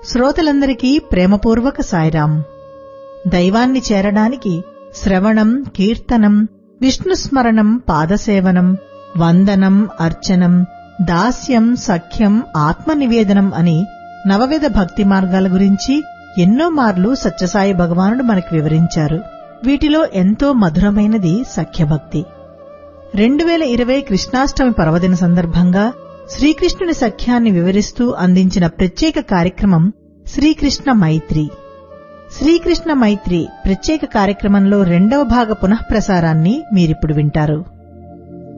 శ్రోతలందరికీ ప్రేమపూర్వక సాయిరాం దైవాన్ని చేరడానికి శ్రవణం కీర్తనం విష్ణుస్మరణం పాదసేవనం వందనం అర్చనం దాస్యం సఖ్యం ఆత్మనివేదనం అని నవవిధ భక్తి మార్గాల గురించి ఎన్నో మార్లు సత్యసాయి భగవానుడు మనకు వివరించారు వీటిలో ఎంతో మధురమైనది సఖ్యభక్తి రెండు వేల ఇరవై కృష్ణాష్టమి పర్వదిన సందర్భంగా శ్రీకృష్ణుని సఖ్యాన్ని వివరిస్తూ అందించిన ప్రత్యేక కార్యక్రమం శ్రీకృష్ణ మైత్రి శ్రీకృష్ణ మైత్రి ప్రత్యేక కార్యక్రమంలో రెండవ భాగ పునఃప్రసారాన్ని మీరిప్పుడు వింటారు